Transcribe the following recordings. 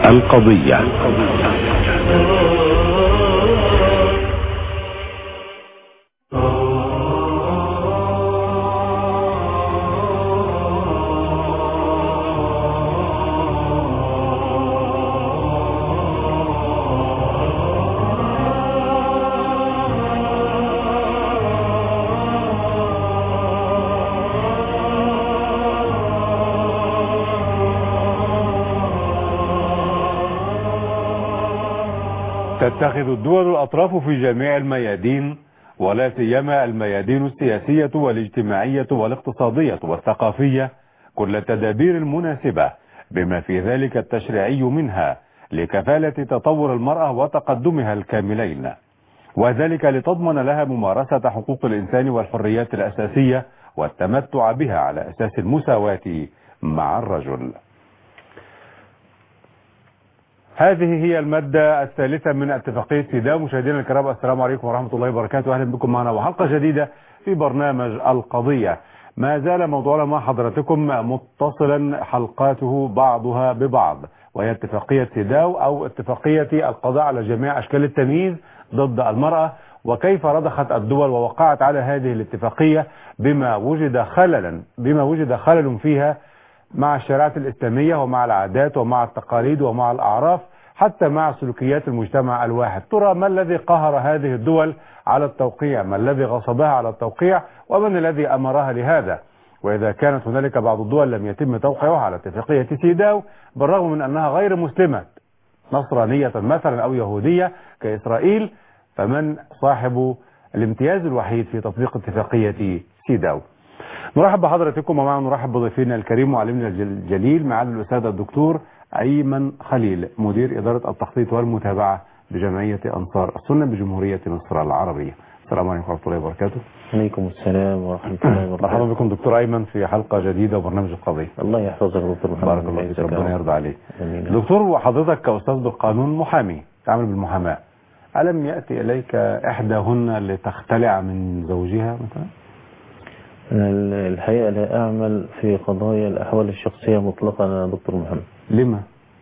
القضية تتخذ الدول الأطراف في جميع الميادين ولا سيما الميادين السياسية والاجتماعية والاقتصادية والثقافية كل التدابير المناسبة بما في ذلك التشريعي منها لكفالة تطور المرأة وتقدمها الكاملين وذلك لتضمن لها ممارسة حقوق الإنسان والحريات الأساسية والتمتع بها على أساس المساواة مع الرجل هذه هي المادة الثالثة من اتفاقية سيداو مشاهدينا الكرام السلام عليكم ورحمة الله وبركاته أهلا بكم معنا وحلقة جديدة في برنامج القضية ما زال موضوعنا مع حضراتكم متصلا حلقاته بعضها ببعض وهي اتفاقية سيداو أو اتفاقية القضاء على جميع أشكال التمييز ضد المرأة وكيف رضخت الدول ووقعت على هذه الاتفاقية بما وجد خللا بما وجد خلل فيها مع الشريعة الإسلامية ومع العادات ومع التقاليد ومع الأعراف حتى مع سلوكيات المجتمع الواحد ترى ما الذي قهر هذه الدول على التوقيع ما الذي غصبها على التوقيع ومن الذي أمرها لهذا وإذا كانت هنالك بعض الدول لم يتم توقيعها على اتفاقية سيداو بالرغم من أنها غير مسلمة نصرانية مثلا أو يهودية كإسرائيل فمن صاحب الامتياز الوحيد في تطبيق اتفاقية سيداو نرحب بحضراتكم ومعنا نرحب بضيفنا الكريم وعلمنا الجليل معالي الاستاذ الدكتور ايمن خليل مدير اداره التخطيط والمتابعه بجمعيه انصار السنه بجمهوريه مصر العربيه. السلام عليكم ورحمه الله وبركاته. عليكم السلام ورحمه الله وبركاته. مرحبا بكم دكتور ايمن في حلقه جديده وبرنامج القضيه. الله يحفظك دكتور محمد بارك الله فيك ربنا يرضى عليك. دكتور وحضرتك كاستاذ بالقانون محامي تعمل بالمحاماه. الم ياتي اليك احداهن لتختلع من زوجها مثلا؟ أنا الحقيقة لا أعمل في قضايا الأحوال الشخصية مطلقا يا دكتور محمد لما؟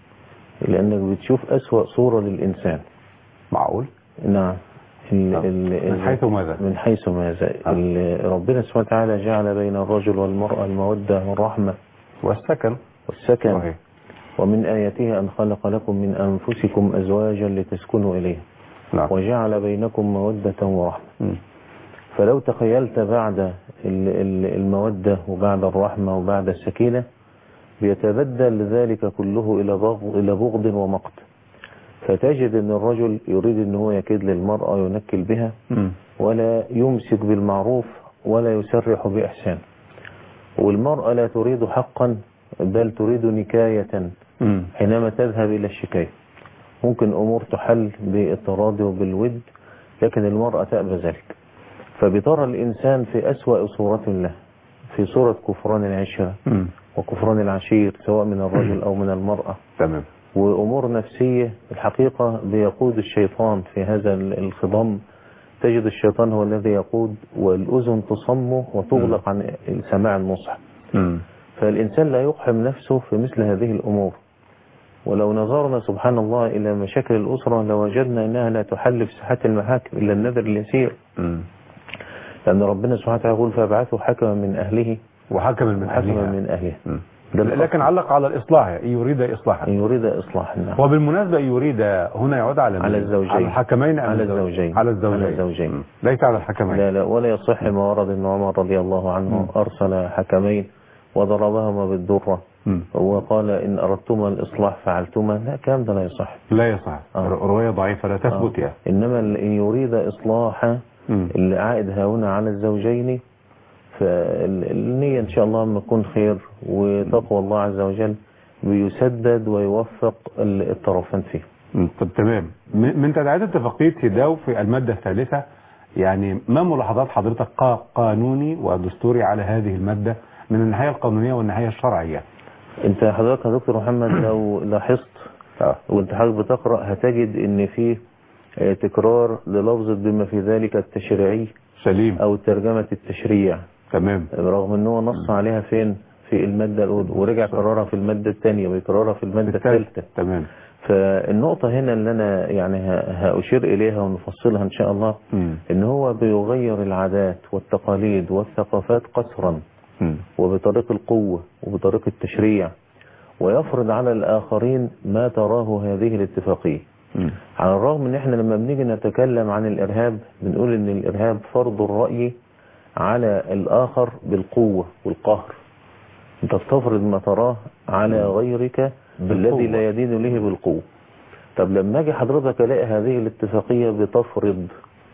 لأنك بتشوف أسوأ صورة للإنسان معقول؟ نعم ال ال من حيث ماذا؟ من حيث ماذا؟ ال- ربنا سبحانه وتعالى جعل بين الرجل والمرأة المودة والرحمة والسكن والسكن صحيح ومن آياته أن خلق لكم من أنفسكم أزواجا لتسكنوا إليه نعم وجعل بينكم مودة ورحمة مم. فلو تخيلت بعد ال- ال- المودة وبعد الرحمة وبعد السكينة بيتبدل ذلك كله إلى بغض, إلى بغض ومقت فتجد أن الرجل يريد أن هو يكيد للمرأة ينكل بها مم. ولا يمسك بالمعروف ولا يسرح بإحسان والمرأة لا تريد حقا بل تريد نكاية مم. حينما تذهب إلى الشكاية ممكن أمور تحل بالتراضي وبالود لكن المرأة تأبى ذلك فبترى الإنسان في أسوأ صورة له في صورة كفران العشرة مم. وكفران العشير سواء من الرجل أو من المرأة تمام وأمور نفسية الحقيقة بيقود الشيطان في هذا الخضم تجد الشيطان هو الذي يقود والأذن تصم وتغلق عن سماع النصح مم. فالإنسان لا يقحم نفسه في مثل هذه الأمور ولو نظرنا سبحان الله إلى مشاكل الأسرة لوجدنا أنها لا تحل في ساحات المحاكم إلا النذر اليسير مم. لأن ربنا سبحانه وتعالى يقول فابعثوا حكما من أهله وحكما من وحكما أهلها من أهله مم. ده الأصل. لكن علق على الإصلاح إن يريد إصلاحا إن يريد إصلاح النعم وبالمناسبة إن يريد هنا يعود على على مين؟ الزوجين. على الحكمين أم على الزوج- الزوجين. على الزوجين على الزوجين. مم. ليس على الحكمين لا لا ولا يصح ما ورد أن عمر رضي الله عنه أرسل حكمين وضربهما بالدرة مم. وقال إن أردتما الإصلاح فعلتما لا كلام ده لا يصح لا يصح آه. رواية ضعيفة لا تثبت آه. يعني إنما إن يريد إصلاحا مم. اللي عائد هنا على الزوجين فالنية إن شاء الله تكون خير وتقوى الله عز وجل بيسدد ويوفق ال- الطرفين فيه مم. طب تمام م- من تداعيات اتفاقية سيداو في المادة الثالثة يعني ما ملاحظات حضرتك قا- قانوني ودستوري على هذه المادة من الناحية القانونية والناحية الشرعية انت حضرتك يا دكتور محمد لو لاحظت آه. وانت حضرتك بتقرأ هتجد ان فيه آه، تكرار للفظة بما في ذلك التشريعي سليم او ترجمة التشريع تمام رغم ان هو نص عليها فين في المادة الأولى ورجع كررها في المادة الثانية ويكررها في المادة الثالث. الثالثة تمام فالنقطة هنا اللي أنا يعني ه- هأشير إليها ونفصلها إن شاء الله مم. إن هو بيغير العادات والتقاليد والثقافات قسرا مم. وبطريق القوة وبطريق التشريع ويفرض على الآخرين ما تراه هذه الاتفاقية مم. على الرغم ان احنا لما بنيجي نتكلم عن الارهاب بنقول ان الارهاب فرض الرأي على الاخر بالقوة والقهر انت بتفرض ما تراه على غيرك بالقوة. الذي لا يدين له بالقوة طب لما اجي حضرتك الاقي هذه الاتفاقية بتفرض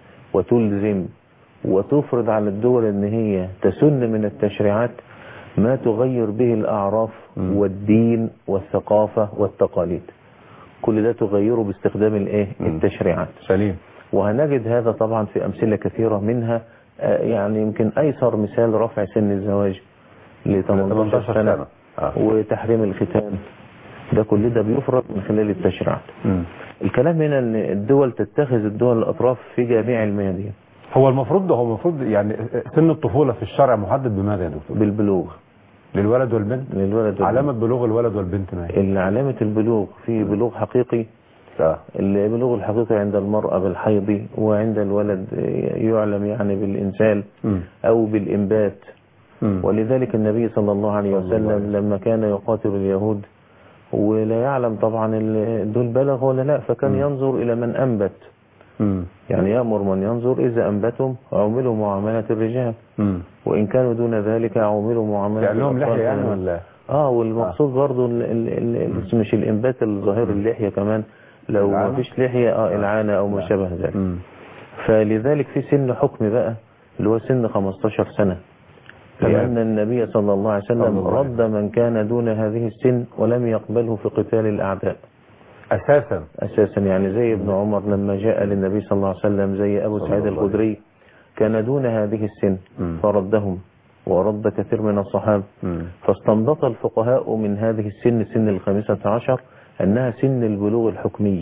وتلزم وتفرض على الدول ان هي تسن من التشريعات ما تغير به الاعراف مم. والدين والثقافة والتقاليد كل ده تغيره باستخدام الايه مم. التشريعات سليم وهنجد هذا طبعا في امثله كثيره منها آه، يعني يمكن ايسر مثال رفع سن الزواج ل 18 18 سنه سنة. آه. وتحريم الختان ده كل ده بيفرض من خلال التشريعات مم. الكلام هنا ان الدول تتخذ الدول الاطراف في جميع الميادين هو المفروض ده هو المفروض يعني سن الطفولة في الشرع محدد بماذا يا دكتور بالبلوغ للولد والبنت للولد والبنت. علامة بلوغ الولد والبنت ما هي اللي علامه البلوغ في بلوغ حقيقي آه. البلوغ الحقيقي عند المرأة بالحيض وعند الولد يعلم يعني بالإنسال مم. أو بالإنبات مم. ولذلك النبي صلى الله عليه صلى الله عليه وسلم لما كان يقاتل اليهود ولا يعلم طبعا ال- دول بلغ ولا لا فكان مم. ينظر إلى من أنبت مم. يعني يأمر من ينظر إذا أنبتهم عملوا معاملة الرجال مم. وإن كانوا دون ذلك عملوا معاملة يعني لهم الأطفال لحية يعني كمان. ولا اه والمقصود برضو ال ال ال مش الإنبات الظاهر اللحية كمان لو ما العانة؟ فيش لحية اه العانة أو ما لا. شابه ذلك مم. فلذلك في سن حكم بقى اللي هو سن 15 سنة تمام. لأن النبي صلى الله عليه صلى وسلم الله عليه رد من كان دون هذه السن ولم يقبله في قتال الأعداء أساسا أساسا يعني زي ابن عمر لما جاء للنبي صلى الله عليه وسلم زي أبو صلى سعيد الله عليه الخدري كان دون هذه السن مم. فردهم ورد كثير من الصحابة مم. فاستنبط الفقهاء من هذه السن سن الخامسة عشر أنها سن البلوغ الحكمي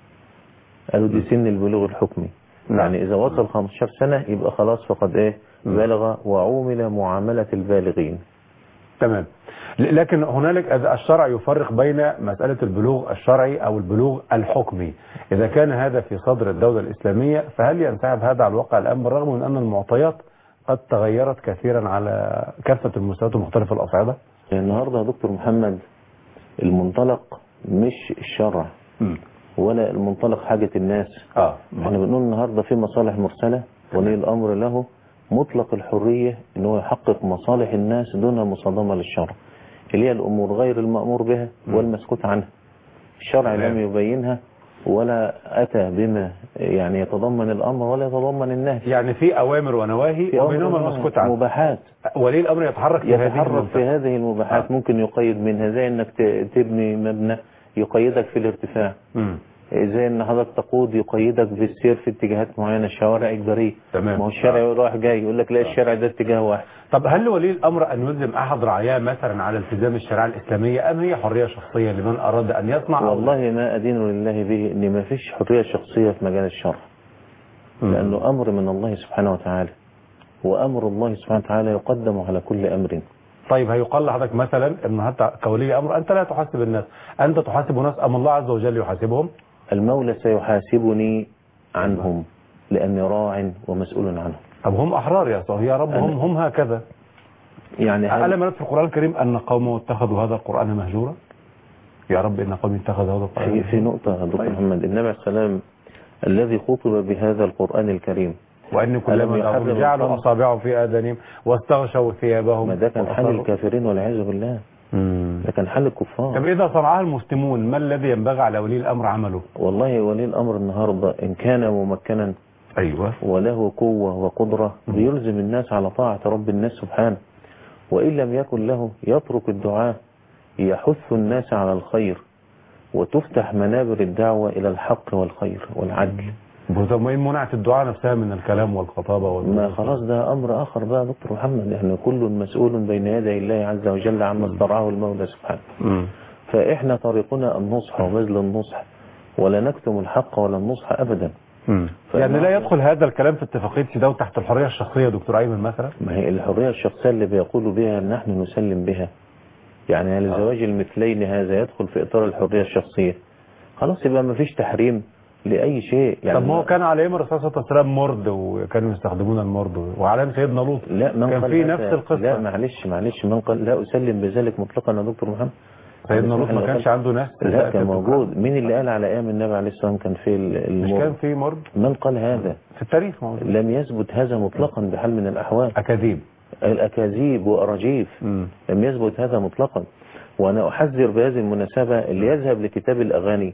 قالوا دي سن البلوغ الحكمي نعم. يعني إذا وصل 15 سنة يبقى خلاص فقد إيه مم. بلغ وعومل معاملة البالغين تمام ل- لكن هنالك إذا الشرع يفرق بين مسألة البلوغ الشرعي أو البلوغ الحكمي إذا كان هذا في صدر الدولة الإسلامية فهل ينسحب هذا على الواقع الآن بالرغم من أن المعطيات قد تغيرت كثيرا على كافة المستويات ومختلف الأصعدة النهاردة يا دكتور محمد المنطلق مش الشرع ولا المنطلق حاجة الناس آه احنا بنقول النهاردة في مصالح مرسلة ولي الأمر له مطلق الحرية ان هو يحقق مصالح الناس دون مصادمة للشرع اللي هي الأمور غير المأمور بها والمسكوت عنها الشرع تمام. لم يبينها ولا أتى بما يعني يتضمن الأمر ولا يتضمن النهي يعني في أوامر ونواهي في وبينهم أمر المسكوت عنه مباحات ولي الأمر يتحرك في هذه يتحرك في المنطقة هذه المباحات ممكن يقيد منها زي انك ت- تبني مبنى يقيدك في الارتفاع مم. زي ان حضرتك تقود يقيدك في السير في اتجاهات معينة الشوارع اجبارية تمام. ما هو الشارع رايح جاي يقول لك لا الشارع ده اتجاه واحد طب هل لولي الأمر أن يلزم أحد رعاياه مثلا على التزام الشريعة الإسلامية أم هي حرية شخصية لمن أراد أن يصنع أو- والله ما ادين لله به ان ما فيش حرية شخصية في مجال الشرع مم. لانه امر من الله سبحانه وتعالى وامر الله سبحانه وتعالى يقدم على كل امر طيب هيقال لحضرتك مثلا ان حتى كولي امر انت لا تحاسب الناس انت تحاسب ناس ام الله عز وجل يحاسبهم المولى سيحاسبني عنهم لاني راع ومسؤول عنهم طب هم احرار يا صاحبي يا رب هم هم هكذا يعني هل- ألم في القرآن الكريم أن قوم اتخذوا هذا القرآن مهجورا يا رب إن قوم اتخذوا هذا القرآن في في مهجورا نقطة يا دكتور طيب. محمد النبي عليه السلام الذي خطب بهذا القرآن الكريم وأن كلما ألم يحرم دعوهم جعلوا الخمر؟ أصابعهم في آذانهم واستغشوا ثيابهم ما ده كان حال وأصروا. الكافرين والعياذ بالله مم. ده كان حال الكفار طب إذا صنعها المسلمون ما الذي ينبغي على ولي الأمر عمله والله ولي الأمر النهاردة إن كان ممكنا أيوة وله قوة وقدرة بيلزم الناس على طاعة رب الناس سبحانه وإن لم يكن له يترك الدعاء يحث الناس على الخير وتفتح منابر الدعوة إلى الحق والخير والعدل طب ما إن منعت الدعاء نفسها من الكلام والخطابة وال... ما خلاص ده أمر آخر بقى يا دكتور محمد يعني كل مسؤول بين يدي الله عز وجل عما استرعاه المولى سبحانه مم. فإحنا طريقنا النصح وبذل النصح ولا نكتم الحق ولا النصح أبدا مم. يعني لا يدخل هذا الكلام في اتفاقية سيداو تحت الحرية الشخصية دكتور أيمن مثلا ما هي الحرية الشخصية اللي بيقولوا بها نحن نسلم بها يعني هل زواج المثلين هذا يدخل في إطار الحرية الشخصية خلاص يبقى ما فيش تحريم لأي شيء يعني طب ما هو كان على ايام الرسول صلى الله عليه وسلم مرد وكانوا يستخدمون المرد وعلى ايام سيدنا لوط لا من كان قال في هذا- نفس القصة. لا معلش معلش من قال لا أسلم بذلك مطلقا يا دكتور محمد سيدنا لوط إحنا ما كانش قال- عنده ناس لا كان تأكل موجود مين اللي قال على أيام النبي عليه الصلاة والسلام كان في ال- مش كان المرد في مرد من قال هذا في التاريخ موجود لم يثبت هذا مطلقا بحال من الأحوال اكاذيب الأكاذيب وأراجيف مم. لم يثبت هذا مطلقا وأنا أحذر بهذه المناسبة اللي يذهب لكتاب الأغاني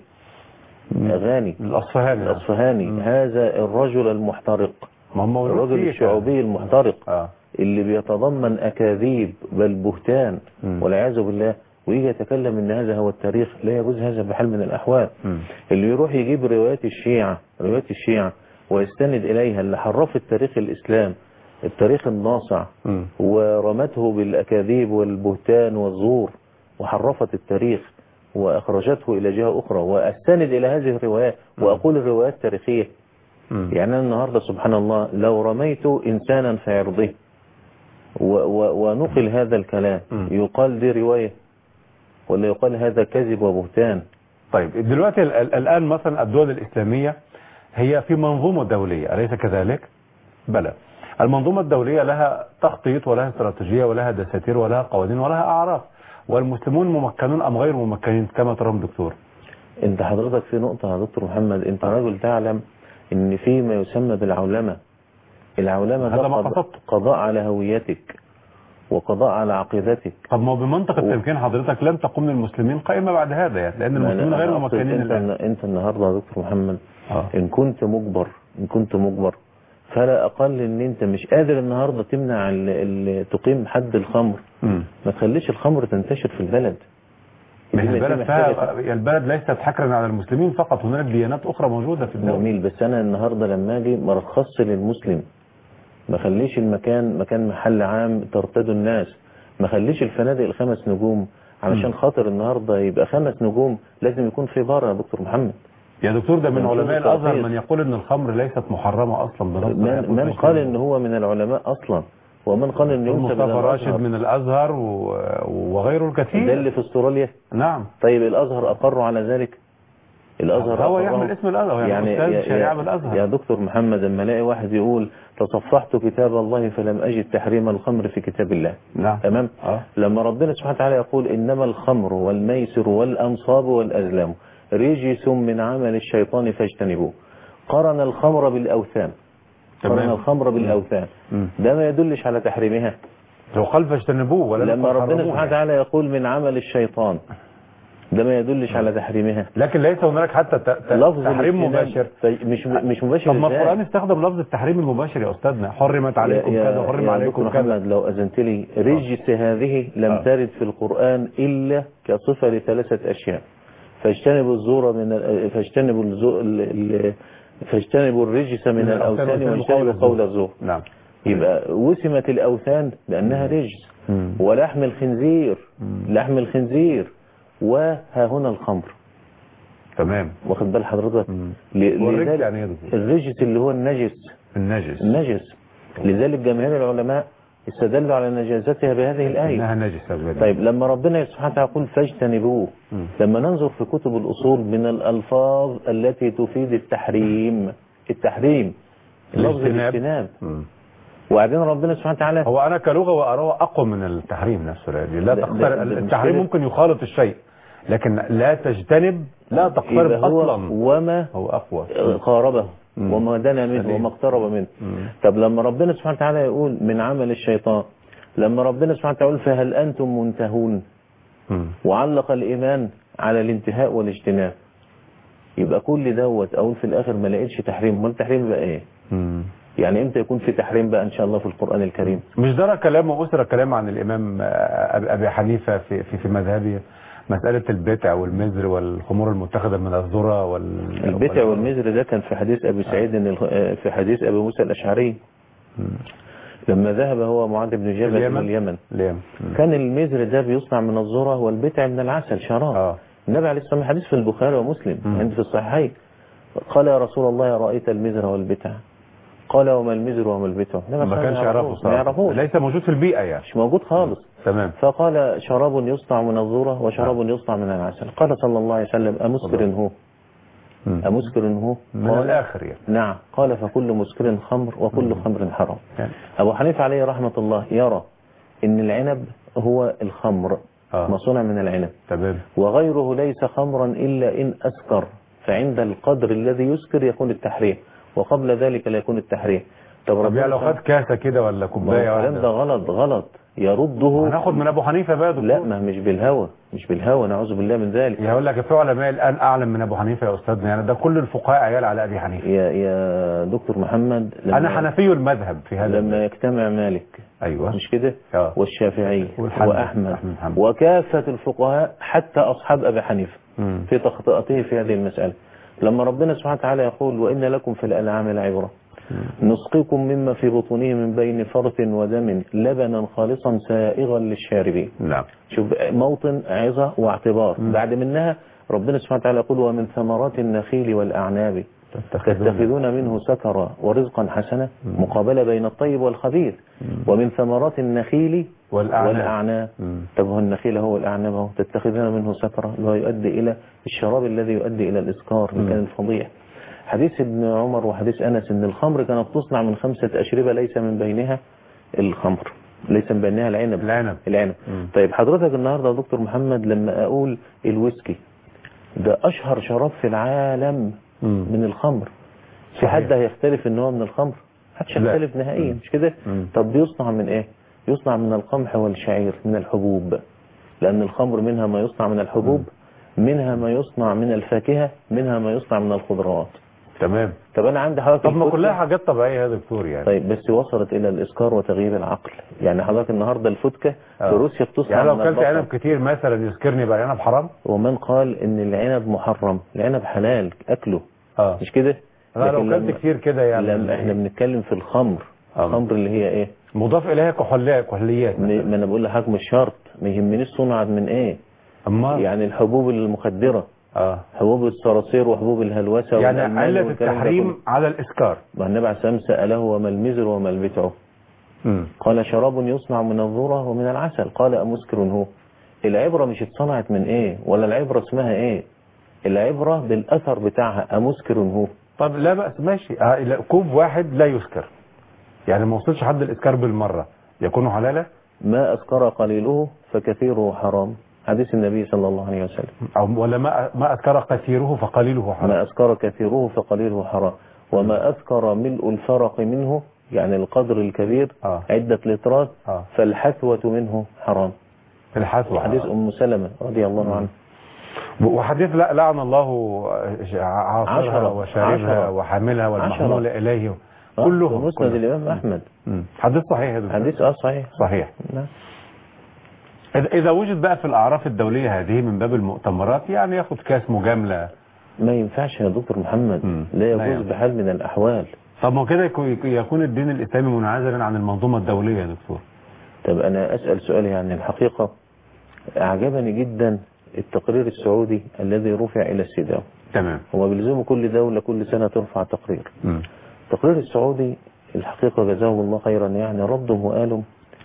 أغاني الاصفهاني الأصفهاني هذا الرجل المحترق ما هم موجود الرجل فيه الشعوبي المحترق اه اللي بيتضمن أكاذيب بل بهتان مم. والعياذ بالله ويجي يتكلم ان هذا هو التاريخ لا يجوز هذا بحال من الأحوال مم. اللي يروح يجيب روايات الشيعة روايات الشيعة ويستند إليها اللي حرفت تاريخ الإسلام التاريخ الناصع مم. ورمته بالأكاذيب والبهتان والزور وحرفت التاريخ وأخرجته إلى جهة أخرى وأستند إلى هذه الروايات وأقول الروايات تاريخية مم. يعني أنا النهاردة سبحان الله لو رميت إنسانا في عرضه و و ونقل هذا الكلام مم. يقال دي رواية ولا يقال هذا كذب وبهتان طيب دلوقتي ال- ال- الآن مثلا الدول الإسلامية هي في منظومة دولية أليس كذلك؟ بلى المنظومة الدولية لها تخطيط ولها استراتيجية ولها دساتير ولها قوانين ولها أعراف والمسلمون ممكنون أم غير ممكنين كما ترون دكتور انت حضرتك في نقطة يا دكتور محمد انت رجل تعلم ان في ما يسمى بالعولمة العولمة هذا ده ما قضاء, قصدته. قضاء على هويتك وقضاء على عقيدتك طب ما هو بمنطق التمكين حضرتك لن تقوم للمسلمين قائمة بعد هذا يعني لأن المسلمين أنا- غير أنا أقصد ممكنين انت, الآن انت النهاردة يا دكتور محمد آه. ان كنت مجبر ان كنت مجبر فلا اقل ان انت مش قادر النهاردة تمنع ال- ال- تقيم حد الخمر مم. ما تخليش الخمر تنتشر في البلد ما هي دي- دي البلد محتاجة فيها البلد ليست حكرا على المسلمين فقط هناك ديانات أخرى موجودة في الدولة جميل بس انا النهارده لما اجي ما ارخصش للمسلم ما خليش المكان مكان محل عام ترتدوا الناس ما خليش الفنادق الخمس نجوم علشان خاطر النهارده يبقى خمس نجوم لازم يكون في بار يا دكتور محمد يا دكتور ده من منظور علماء الازهر التوحيد. من يقول ان الخمر ليست محرمه اصلا بنص من, الآيات من والحديث. قال ان هو من العلماء اصلا ومن قال ان ينسب مصطفى الى راشد الازهر من الازهر و... وغيره ده الكثير اللي في استراليا نعم طيب الازهر اقروا على ذلك الازهر هو أقرهم. يعمل اسم الازهر يعني, يعني استاذ شريعه بالازهر يا دكتور محمد لما الاقي واحد يقول تصفحت كتاب الله فلم اجد تحريم الخمر في كتاب الله نعم تمام اه لما ربنا سبحانه وتعالى يقول انما الخمر والميسر والانصاب والازلام رجس من عمل الشيطان فاجتنبوه قرن الخمر بالاوثان قرن تمام. الخمر بالاوثان مم. ده ما يدلش على تحريمها لو قال فاجتنبوه ولا لما يقل ربنا حرموه سبحانه يعني. وتعالى يقول من عمل الشيطان ده ما يدلش على تحريمها لكن ليس هناك حتى ت... ت... لفظ تحريم الاجتناب مباشر طيب مش مش مباشر طب ما إزاي؟ القران استخدم لفظ التحريم المباشر يا استاذنا حرمت عليكم يا- كذا حرم يا عليكم دكتور كذا محمد لو أذنت لي رجس هذه لم آه. ترد في القرآن إلا كصفة لثلاثة أشياء فاجتنبوا الزور من ال- فاجتنبوا الزو... ال... ال... فاجتنبوا الرجس من, من الأوثان الأوثان واجتنبوا قول واجتنبوا قول الزور. الزور نعم يبقى وسمت الأوثان بأنها رجس مم. ولحم الخنزير مم. لحم الخنزير وها هنا الخمر تمام واخد بال حضرتك مم. ل- والرجس لذلك- يعني ايه يا دكتور؟ الرجس اللي هو النجس النجس النجس لذلك جماهير العلماء استدلوا على نجاستها بهذه الآية انها نجسه بجد. طيب لما ربنا سبحانه وتعالى يقول فاجتنبوه مم. لما ننظر في كتب الأصول من الألفاظ التي تفيد التحريم التحريم لفظ الاجتناب. الاجتناب مم. وبعدين ربنا سبحانه وتعالى هو انا كلغه واراه اقوى من التحريم نفسه يعني لا ده- تقترب ده- ده التحريم مشكلة. ممكن يخالط الشيء لكن لا تجتنب لا تقترب يبقى هو اصلا وما هو اقوى قاربه مم. وما دنا منه سليم. وما اقترب منه مم. طب لما ربنا سبحانه وتعالى يقول من عمل الشيطان لما ربنا سبحانه وتعالى يقول فهل أنتم منتهون مم. وعلق الإيمان على الانتهاء والاجتناب يبقى كل دوت أقول في الآخر ما لقيتش تحريم امال التحريم بقى إيه مم. يعني إمتى يكون في تحريم بقى إن شاء الله في القرآن الكريم مش درى كلام وأسرى كلام عن الإمام آه، أبي أبي حنيفة في في, في مذهبه مسألة البتع والمزر والخمور المتخذة من الذرة وال البتع وال- والمزر ده كان في حديث أبي سعيد إن الخ- في حديث أبي موسى الأشعري مم. لما ذهب هو معاذ بن جبل إلى اليمن؟ اليمن ليه؟ مم. كان المزر ده بيصنع من الذرة والبتع من العسل شراب اه النبي عليه الصلاة والسلام حديث في البخاري ومسلم مم. عند في الصحيحين قال يا رسول الله رأيت المزر والبتع قال وما المزر وما البتع النبي ما صلى الله كانش عليه يعرفه وسلم ما يعرفوش ليس موجود في البيئة يعني مش موجود خالص تمام فقال شراب يصنع من الذرة وشراب يصنع من العسل قال صلى الله عليه وسلم أمسكر هو مم. أمسكر هو من قال الاخر يعني نعم قال فكل مسكر خمر وكل خمر حرام يعني. أبو حنيفة عليه رحمة الله يرى إن العنب هو الخمر آه. مصنع من العنب تمام وغيره ليس خمرا إلا إن أسكر فعند القدر الذي يسكر يكون التحريم وقبل ذلك لا يكون التحريم طب طب ربنا يعني لو سبحانه- خد كاسه كده ولا ما هو كوبايه الكلام ده واحده غلط غلط يرده هناخد من ابو حنيفه بقى يا دكتور لا ما مش بالهوى مش بالهوى نعوذ بالله من ذلك يقول لك في علماء الان اعلم من ابو حنيفه يا استاذنا يعني ده كل الفقهاء عيال على ابي حنيفه يا يا دكتور محمد لما انا حنفي المذهب في هذا لما يجتمع مالك ايوه مش كده آه. والشافعي والحنبل. وأحمد أحمد حنبل. وكافة الفقهاء حتى أصحاب أبي حنيفة مم. في تخطئته في هذه المسألة لما ربنا سبحانه وتعالى يقول وإن لكم في الأنعام لعبرة نسقيكم مما في بطونه من بين فرث ودم لبنا خالصا سائغا للشاربين نعم شوف موطن عظة واعتبار بعد منها ربنا سبحانه وتعالى يقول ومن ثمرات النخيل والأعناب تتخذون منه سكرا ورزقا حسنا مقابلة بين الطيب والخبيث ومن ثمرات النخيل والأعناب. والأعناب مم. طب هو النخيل هو الأعناب هو تتخذون منه سكرا اللي هو يؤدي إلى الشراب الذي يؤدي إلى الإسكار مكان الفضيح حديث ابن عمر وحديث أنس أن الخمر كانت تصنع من خمسة أشربة ليس من بينها الخمر ليس من بينها العنب العنب. العنب مم. طيب حضرتك النهاردة يا دكتور محمد لما أقول الويسكي ده أشهر شراب في العالم مم. من الخمر في صحيح. حد هيختلف ان هو من الخمر محدش لا. هيختلف نهائيا مش كده مم. طب بيصنع من ايه يصنع من القمح والشعير من الحبوب لان الخمر منها ما يصنع من الحبوب منها ما يصنع من الفاكهة منها ما يصنع من الخضروات تمام طب انا عندي حضرتك طب ما الفتة- كلها حاجات طبيعيه يا دكتور يعني طيب بس وصلت الى الاسكار وتغييب العقل يعني حضرتك النهارده الفتكه آه. في روسيا بتصنع يعني لو من كلت البقر. عنب كتير مثلا يسكرني يبقى العنب حرام ومن قال ان العنب محرم العنب حلال اكله اه مش كده لا لو لكن كلت لما- كتير كده يعني لما احنا بنتكلم في الخمر آه. الخمر اللي هي ايه مضاف اليها كحوليات كحوليات م- ما انا بقول لحضرتك مش شرط ما يهمنيش صنعت من ايه اما يعني الحبوب المخدرة اه حبوب الصراصير وحبوب الهلوسة يعني والألمان علة والكلام ده التحريم كله. على الاسكار ما النبي عليه السلام سأله وما المزر وما البتع مم. قال شراب يصنع من الذرة ومن العسل قال أمسكر هو العبرة مش اتصنعت من ايه ولا العبرة اسمها ايه العبرة بالأثر بتاعها أمسكر هو طب لا بأس ماشي آه لا، كوب واحد لا يسكر يعني ما وصلش حد الاسكار بالمره يكون حلالا ما أسكر قليله فكثيره حرام حديث النبي صلى الله عليه وسلم او ولا ما ما اسكر كثيره فقليله حرام ما أسكر كثيره فقليله حرام وما أسكر ملء الفرق منه يعني القدر الكبير آه. عدة لترات آه. فالحثوة منه حرام في الحسوة حديث أم سلمة رضي الله عنها وحديث لا لعن الله عاصرها عشرة. وشاربها عشرة. وحاملها والمحمول اليه آه، كلهم في مسند كلهم. الإمام أحمد مم. حديث صحيح يا دكتور. حديث أه صحيح صحيح نعم. إذا- اذا وجد بقى في الاعراف الدوليه هذه من باب المؤتمرات يعني ياخد كاس مجامله ما ينفعش يا دكتور محمد مم. لا لا يجوز ينفع. بحال من الأحوال طب ما كده يكون- يكون الدين الاسلامي منعزلا عن المنظومه الدوليه يا دكتور طب أنا أسأل سؤال يعني الحقيقة أعجبني جدا التقرير السعودي الذي رفع إلى السيداو تمام هو بيلزموا كل دولة كل سنة ترفع تقرير مم. التقرير السعودي الحقيقة جزاهم الله خيرا يعني ردوا وقالوا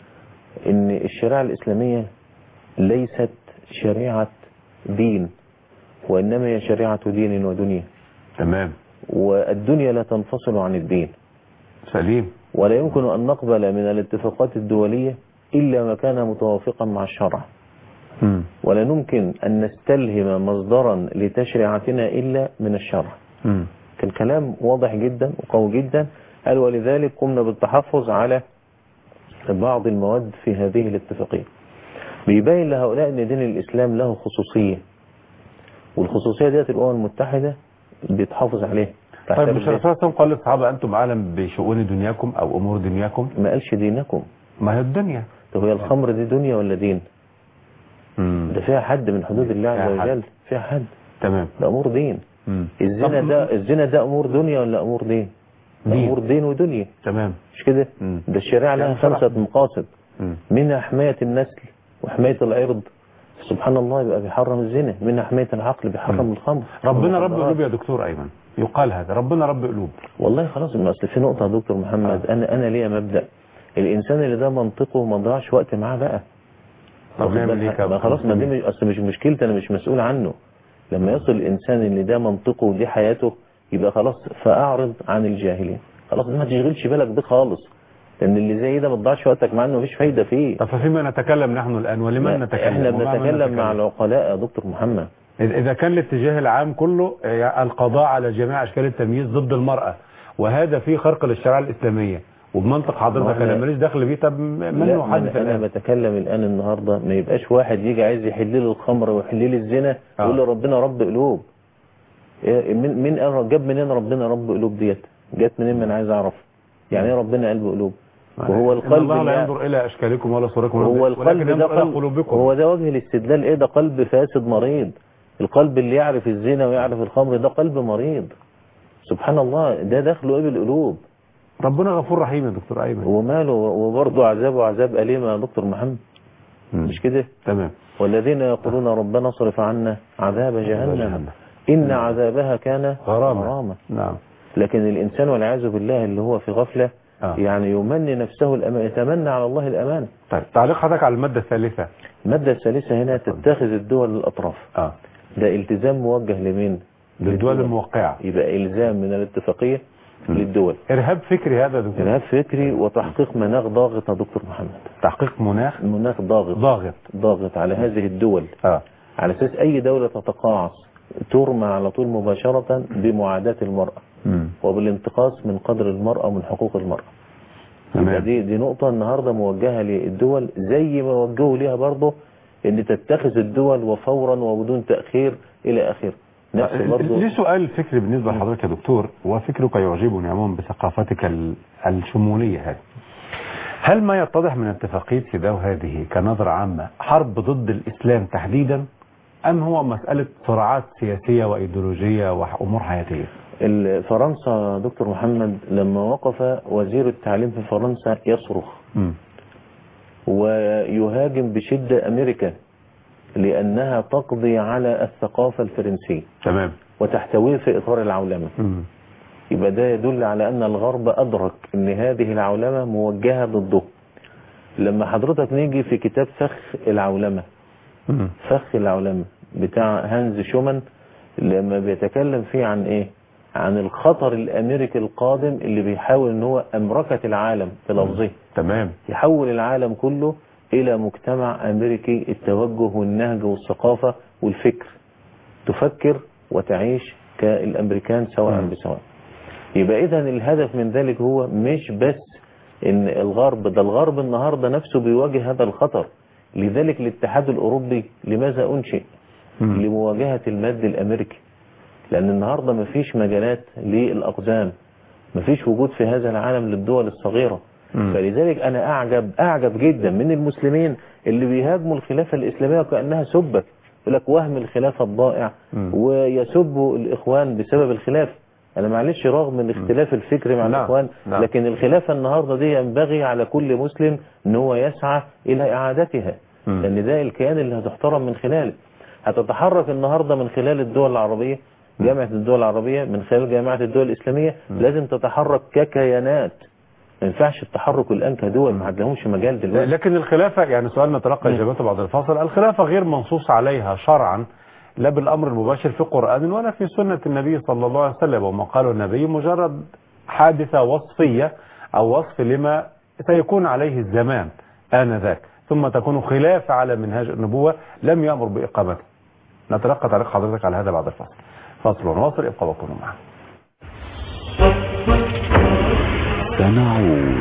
ان الشريعة الإسلامية ليست شريعة دين وإنما هي شريعة دين ودنيا تمام والدنيا لا تنفصل عن الدين سليم ولا يمكن أن نقبل من الاتفاقات الدولية إلا ما كان متوافقا مع الشرع مم. ولا يمكن أن نستلهم مصدرا لتشريعتنا إلا من الشرع مم. كان كلام واضح جدا وقوي جدا قال ولذلك قمنا بالتحفظ على بعض المواد في هذه الاتفاقية بيبين لهؤلاء أن دين الإسلام له خصوصية والخصوصية ديت الأمم المتحدة بتحافظ عليها طيب تعتبر مش دي- الرسول صلى الله عليه وسلم قال للصحابه انتم اعلم بشؤون دنياكم او امور دنياكم ما قالش دينكم ما هي الدنيا طب هي الخمر دي دنيا ولا دين مم. ده فيها حد من حدود الله عز فيها حد. وجل فيها حد تمام ده أمور دين مم. الزنا طب- ده الزنا ده أمور دنيا ولا أمور دين ده دين. أمور دين ودنيا تمام مش كده مم. ده الشريعة لها يعني صراحة. خمسة مقاصد مم. منها حماية النسل وحماية العرض سبحان الله يبقى بيحرم الزنا منها حماية العقل بيحرم الخمر ربنا رب والمخدرات. قلوب يا دكتور ايمن يقال هذا ربنا رب قلوب والله خلاص ما اصل في نقطة يا دكتور محمد انا انا ليا مبدأ الانسان اللي ده منطقه ما ضيعش وقت معاه بقى طب واخد نعمل بالك؟ ايه ما خلاص ما دي مش- اصل مش مشكلتي انا مش مسؤول عنه لما يصل الإنسان اللي ده منطقه ودي حياته يبقى خلاص فأعرض عن الجاهلين خلاص ما تشغلش بالك بيه خالص لأن اللي زي ده ما تضيعش وقتك مع إنه مفيش فايدة فيه طب فيما نتكلم نحن الآن ولمن نتكلم احنا ومع من بنتكلم مع نتكلم؟ العقلاء يا دكتور محمد إذ- إذا كان الاتجاه العام كله آه، القضاء على جميع أشكال التمييز ضد المرأة وهذا فيه خرق للشريعة الإسلامية وبمنطق حضرتك ما أنا إحنا- ماليش دخل بيه طب من لا هو ما حدث أنا, أنا الآن بتكلم الآن النهاردة ما يبقاش واحد يجي عايز يحل لي الخمر ويحل لي الزنا آه. يقول لي ربنا رب قلوب إيه، من من قال- جاب منين ربنا رب قلوب ديت جت منين ما انا عايز اعرف يعني ايه ربنا قلب قلوب وهو إن القلب الله لا اللي- ينظر إلى أشكالكم ولا صوركم هو ولكن القلب ده ينظر إلى قلب قلوبكم هو ده وجه الاستدلال ايه ده قلب فاسد مريض القلب اللي يعرف الزنا ويعرف الخمر ده قلب مريض سبحان الله ده دخله ايه بالقلوب ربنا غفور رحيم يا دكتور أيمن وماله وبرضه عذابه عذاب أليم يا دكتور محمد مم. مش كده تمام والذين يقولون ربنا اصرف عنا عذاب جهنم جهنم. إن عذابها كان غرامة غرامة نعم لكن الإنسان والعياذ بالله اللي هو في غفلة آه. يعني يمني نفسه الأمان يتمنى على الله الأمان طيب تعليق حضرتك على المادة الثالثة المادة الثالثة هنا تتخذ الدول الأطراف اه ده التزام موجه لمين للدول الموقعة يبقى إلزام من الاتفاقية للدول إرهاب فكري هذا يا دكتور إرهاب فكري وتحقيق مناخ ضاغط يا دكتور محمد تحقيق مناخ مناخ ضاغط ضاغط ضاغط على هذه الدول اه على أساس أي دولة تتقاعس ترمى على طول مباشرة بمعاداة المرأة مم. وبالانتقاص من قدر المرأة ومن حقوق المرأة يبقى تمام دي دي نقطة النهاردة موجهة للدول زي ما وجهوا ليها برضه ان تتخذ الدول وفورا وبدون تأخير الى اخره نفس برضه ليه سؤال فكري بالنسبة لحضرتك يا دكتور وفكرك يعجبني عموما بثقافتك ال- الشمولية هذه هل ما يتضح من اتفاقية سيداو هذه كنظرة عامة حرب ضد الإسلام تحديدا أم هو مسألة صراعات سياسية وإيديولوجية وأمور حياتية ال- فرنسا دكتور محمد لما وقف وزير التعليم في فرنسا يصرخ مم. ويهاجم بشدة أمريكا لأنها تقضي على الثقافة الفرنسية تمام وتحتويه في إطار العولمة مم. يبقى ده يدل على أن الغرب أدرك أن هذه العولمة موجهة ضده لما حضرتك نيجي في كتاب فخ العولمة مم. فخ العولمة بتاع هانز شومان لما بيتكلم فيه عن ايه عن الخطر الامريكي القادم اللي بيحاول ان هو امركة العالم بلفظه تمام يحول العالم كله الى مجتمع امريكي التوجه والنهج والثقافة والفكر تفكر وتعيش كالامريكان سواء مم. بسواء يبقى اذا الهدف من ذلك هو مش بس ان الغرب ده الغرب النهاردة نفسه بيواجه هذا الخطر لذلك الاتحاد الاوروبي لماذا انشئ مم. لمواجهة المد الامريكي لان النهاردة مفيش مجالات للاقزام مفيش وجود في هذا العالم للدول الصغيرة مم. فلذلك انا اعجب اعجب جدا من المسلمين اللي بيهاجموا الخلافة الاسلامية كأنها سبت يقول لك وهم الخلافة الضائع مم. ويسبوا الاخوان بسبب الخلاف انا معلش رغم الاختلاف الفكري مع نعم، الاخوان نعم. لكن الخلافة النهاردة دي ينبغي على كل مسلم ان هو يسعى الى اعادتها مم. لان ده الكيان اللي هتحترم من خلاله هتتحرك النهاردة من خلال الدول العربية جامعة الدول العربية من خلال جامعة الدول الإسلامية لازم تتحرك ككيانات ما ينفعش التحرك الآن كدول ما عندهمش مجال دلوقتي لكن الخلافة يعني سؤال نتلقى مم. إجابته بعد الفاصل الخلافة غير منصوص عليها شرعا لا بالأمر المباشر في القرآن ولا في سنة النبي صلى الله عليه وسلم وما قاله النبي مجرد حادثة وصفية أو وصف لما سيكون عليه الزمان آنذاك ثم تكون خلافة على منهاج النبوة لم يأمر بإقامته نتلقى تعليق حضرتك على هذا بعد الفاصل فاصل ونواصل ابقى وكونوا معنا سنعود